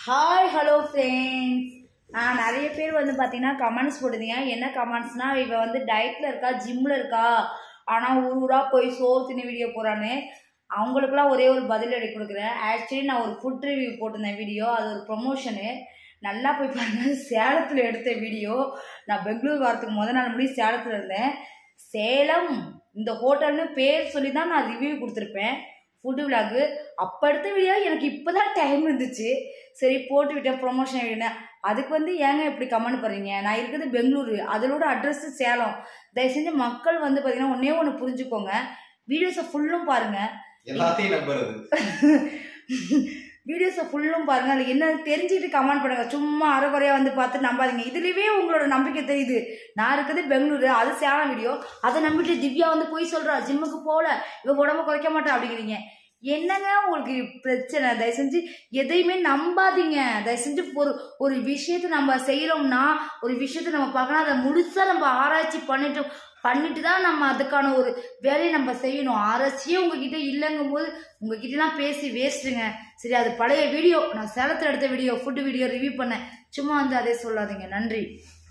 hi hello friends நான் நிறைய பேர் வந்து பார்த்தீங்கன்னா கமெண்ட்ஸ் போடுதீங்க என்ன கமெண்ட்ஸ்னா இவ வந்து டயட்டில் இருக்கா ஜிம்மில் இருக்கா ஆனால் ஊர் ஊராக போய் சோறு தின்னு வீடியோ போகிறான்னு அவங்களுக்குலாம் ஒரே ஒரு பதில் அடி கொடுக்குறேன் ஆக்சுவலி நான் ஒரு ஃபுட் ரிவ்யூ போட்டிருந்தேன் வீடியோ அது ஒரு ப்ரொமோஷனு நல்லா போய் பாருங்க சேலத்தில் எடுத்த வீடியோ நான் பெங்களூர் வரத்துக்கு முத நாள் முடி சேலத்தில் இருந்தேன் சேலம் இந்த ஹோட்டல்னு பேர் சொல்லி தான் நான் ரிவ்யூ கொடுத்துருப்பேன் ஃபுட்டு விலாகு அப்போ எடுத்த வீடியோ எனக்கு இப்போ தான் டைம் இருந்துச்சு சரி போட்டு விட்டேன் ப்ரொமோஷன் வீடியோன்னு அதுக்கு வந்து ஏங்க இப்படி கமெண்ட் பண்ணுறீங்க நான் இருக்கிறது பெங்களூரு அதோட அட்ரஸ் சேலம் தயவு செஞ்சு மக்கள் வந்து பார்த்தீங்கன்னா ஒன்றே ஒன்று புரிஞ்சுக்கோங்க வீடியோஸை ஃபுல்லும் பாருங்கள் எல்லாத்தையும் நம்புறது வீடியோஸை ஃபுல்லும் பாருங்க அதில் என்ன தெரிஞ்சுக்கிட்டு கமெண்ட் பண்ணுங்க சும்மா அரைக்குறையாக வந்து பார்த்து நம்பாதீங்க இதுலேயே உங்களோட நம்பிக்கை தெரியுது நான் இருக்குது பெங்களூரு அது சேலம் வீடியோ அதை நம்பிட்டு திவ்யா வந்து போய் சொல்கிறா ஜிம்முக்கு போகல இவ உடம்ப குறைக்க மாட்டா அப்படிங்கிறீங்க என்னங்க உங்களுக்கு பிரச்சனை தயவு செஞ்சு எதையுமே நம்பாதீங்க தயவு செஞ்சு ஒரு ஒரு விஷயத்தை நம்ம செய்கிறோம்னா ஒரு விஷயத்தை நம்ம பார்க்கணும் அதை முழுசாக நம்ம ஆராய்ச்சி பண்ணிட்டு பண்ணிட்டு தான் நம்ம அதுக்கான ஒரு வேலையை நம்ம செய்யணும் ஆராய்ச்சியே உங்ககிட்ட இல்லைங்கும் போது உங்ககிட்டலாம் பேசி வேஸ்ட்டுங்க சரி அது பழைய வீடியோ நான் சேலத்தில் எடுத்த வீடியோ ஃபுட்டு வீடியோ ரிவ்யூ பண்ணேன் சும்மா வந்து அதே சொல்லாதீங்க நன்றி